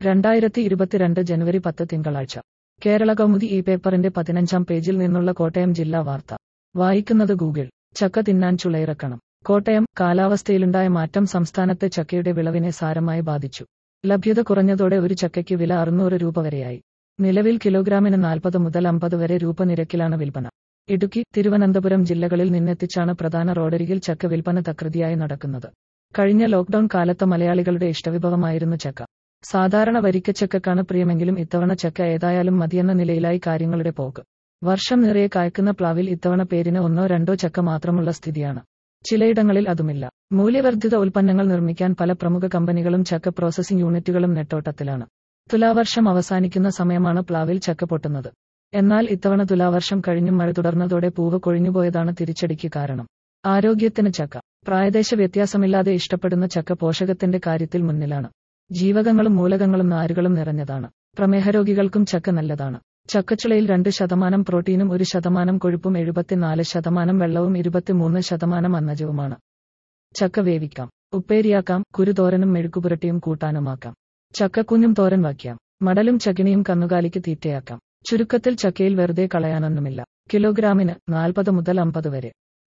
രണ്ടായിരത്തി ഇരുപത്തിരണ്ട് ജനുവരി പത്ത് തിങ്കളാഴ്ച കേരള കൗമുദി ഈ പേപ്പറിന്റെ പതിനഞ്ചാം പേജിൽ നിന്നുള്ള കോട്ടയം ജില്ലാ വാർത്ത വായിക്കുന്നത് ഗൂഗിൾ ചക്ക തിന്നാൻ ചുളയിറക്കണം കോട്ടയം കാലാവസ്ഥയിലുണ്ടായ മാറ്റം സംസ്ഥാനത്തെ ചക്കയുടെ വിളവിനെ സാരമായി ബാധിച്ചു ലഭ്യത കുറഞ്ഞതോടെ ഒരു ചക്കയ്ക്ക് വില അറുന്നൂറ് രൂപ വരെയായി നിലവിൽ കിലോഗ്രാമിന് നാൽപ്പത് മുതൽ അമ്പത് വരെ രൂപ നിരക്കിലാണ് വിൽപ്പന ഇടുക്കി തിരുവനന്തപുരം ജില്ലകളിൽ നിന്നെത്തിച്ചാണ് പ്രധാന റോഡരികിൽ ചക്ക വിൽപ്പന തകൃതിയായി നടക്കുന്നത് കഴിഞ്ഞ ലോക്ഡൌൺ കാലത്ത് മലയാളികളുടെ ഇഷ്ടവിഭവമായിരുന്നു ചക്ക സാധാരണ വരിക്കച്ചക്കാണ് പ്രിയമെങ്കിലും ഇത്തവണ ചക്ക ഏതായാലും മതിയെന്ന നിലയിലായി കാര്യങ്ങളുടെ പോക്ക് വർഷം നിറയെ കായ്ക്കുന്ന പ്ലാവിൽ ഇത്തവണ പേരിന് ഒന്നോ രണ്ടോ ചക്ക മാത്രമുള്ള സ്ഥിതിയാണ് ചിലയിടങ്ങളിൽ അതുമില്ല മൂല്യവർദ്ധിത ഉൽപ്പന്നങ്ങൾ നിർമ്മിക്കാൻ പല പ്രമുഖ കമ്പനികളും ചക്ക പ്രോസസ്സിംഗ് യൂണിറ്റുകളും നെട്ടോട്ടത്തിലാണ് തുലാവർഷം അവസാനിക്കുന്ന സമയമാണ് പ്ലാവിൽ ചക്ക പൊട്ടുന്നത് എന്നാൽ ഇത്തവണ തുലാവർഷം കഴിഞ്ഞും മഴ തുടർന്നതോടെ പൂവ് കൊഴിഞ്ഞുപോയതാണ് തിരിച്ചടിക്ക് കാരണം ആരോഗ്യത്തിന് ചക്ക പ്രായദേശ വ്യത്യാസമില്ലാതെ ഇഷ്ടപ്പെടുന്ന ചക്ക പോഷകത്തിന്റെ കാര്യത്തിൽ മുന്നിലാണ് ജീവകങ്ങളും മൂലകങ്ങളും നാരുകളും നിറഞ്ഞതാണ് പ്രമേഹ രോഗികൾക്കും ചക്ക നല്ലതാണ് ചക്കച്ചുളയിൽ രണ്ട് ശതമാനം പ്രോട്ടീനും ഒരു ശതമാനം കൊഴുപ്പും എഴുപത്തിനാല് ശതമാനം വെള്ളവും ഇരുപത്തിമൂന്ന് ശതമാനം അന്നജവുമാണ് ചക്ക വേവിക്കാം ഉപ്പേരിയാക്കാം കുരുതോരനും മെഴുക്കുപുരട്ടിയും കൂട്ടാനുമാക്കാം ചക്കക്കുഞ്ഞും തോരൻ വയ്ക്കാം മടലും ചകിണിയും കന്നുകാലിക്ക് തീറ്റയാക്കാം ചുരുക്കത്തിൽ ചക്കയിൽ വെറുതെ കളയാനൊന്നുമില്ല കിലോഗ്രാമിന് നാൽപ്പത് മുതൽ അമ്പത് വരെ